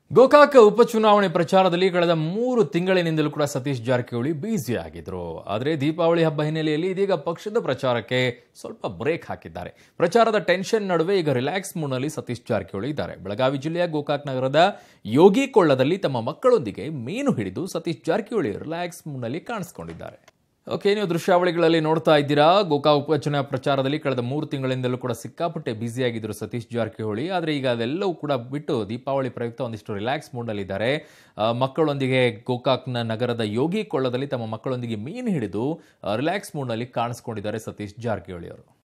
ಗೋಕಾಕ್ ಉಪಚುನಾವಣೆ ಪ್ರಚಾರದಲ್ಲಿ ಕಳೆದ ಮೂರು ತಿಂಗಳಿನಿಂದಲೂ ಕೂಡ ಸತೀಶ್ ಜಾರಕಿಹೊಳಿ ಬ್ಯುಸಿ ಆಗಿದ್ರು ಆದರೆ ದೀಪಾವಳಿ ಹಬ್ಬ ಹಿನ್ನೆಲೆಯಲ್ಲಿ ಇದೀಗ ಪಕ್ಷದ ಪ್ರಚಾರಕ್ಕೆ ಸ್ವಲ್ಪ ಬ್ರೇಕ್ ಹಾಕಿದ್ದಾರೆ ಪ್ರಚಾರದ ಟೆನ್ಷನ್ ನಡುವೆ ಈಗ ರಿಲ್ಯಾಕ್ಸ್ ಮೂಡ್ನಲ್ಲಿ ಸತೀಶ್ ಜಾರಕಿಹೊಳಿ ಇದ್ದಾರೆ ಬೆಳಗಾವಿ ಜಿಲ್ಲೆಯ ಗೋಕಾಕ್ ನಗರದ ಯೋಗಿ ಕೊಳ್ಳದಲ್ಲಿ ತಮ್ಮ ಮಕ್ಕಳೊಂದಿಗೆ ಮೀನು ಹಿಡಿದು ಸತೀಶ್ ಜಾರಕಿಹೊಳಿ ರಿಲ್ಯಾಕ್ಸ್ ಮೂಡ್ನಲ್ಲಿ ಕಾಣಿಸ್ಕೊಂಡಿದ್ದಾರೆ ಓಕೆ ನೀವು ದೃಶ್ಯಾವಳಿಗಳಲ್ಲಿ ನೋಡ್ತಾ ಇದ್ದೀರಾ ಗೋಕಾ ಉಪಚುನಾವ ಪ್ರಚಾರದಲ್ಲಿ ಕಳೆದ ಮೂರು ತಿಂಗಳಿಂದಲೂ ಕೂಡ ಸಿಕ್ಕಾಪಟ್ಟೆ ಬ್ಯುಸಿಯಾಗಿದ್ದರು ಸತೀಶ್ ಜಾರಕಿಹೊಳಿ ಆದರೆ ಈಗ ಅದೆಲ್ಲವೂ ಕೂಡ ಬಿಟ್ಟು ದೀಪಾವಳಿ ಪ್ರಯುಕ್ತ ಒಂದಿಷ್ಟು ರಿಲ್ಯಾಕ್ಸ್ ಮೂಡ್ನಲ್ಲಿದ್ದಾರೆ ಆ, ಮಕ್ಕಳೊಂದಿಗೆ ಗೋಕಾಕ್ನ ನಗರದ ಯೋಗಿ ಕೊಳ್ಳದಲ್ಲಿ ತಮ್ಮ ಮಕ್ಕಳೊಂದಿಗೆ ಮೀನು ಹಿಡಿದು ರಿಲ್ಯಾಕ್ಸ್ ಮೂಡ್ನಲ್ಲಿ ಕಾಣಿಸ್ಕೊಂಡಿದ್ದಾರೆ ಸತೀಶ್ ಜಾರಕಿಹೊಳಿ ಅವರು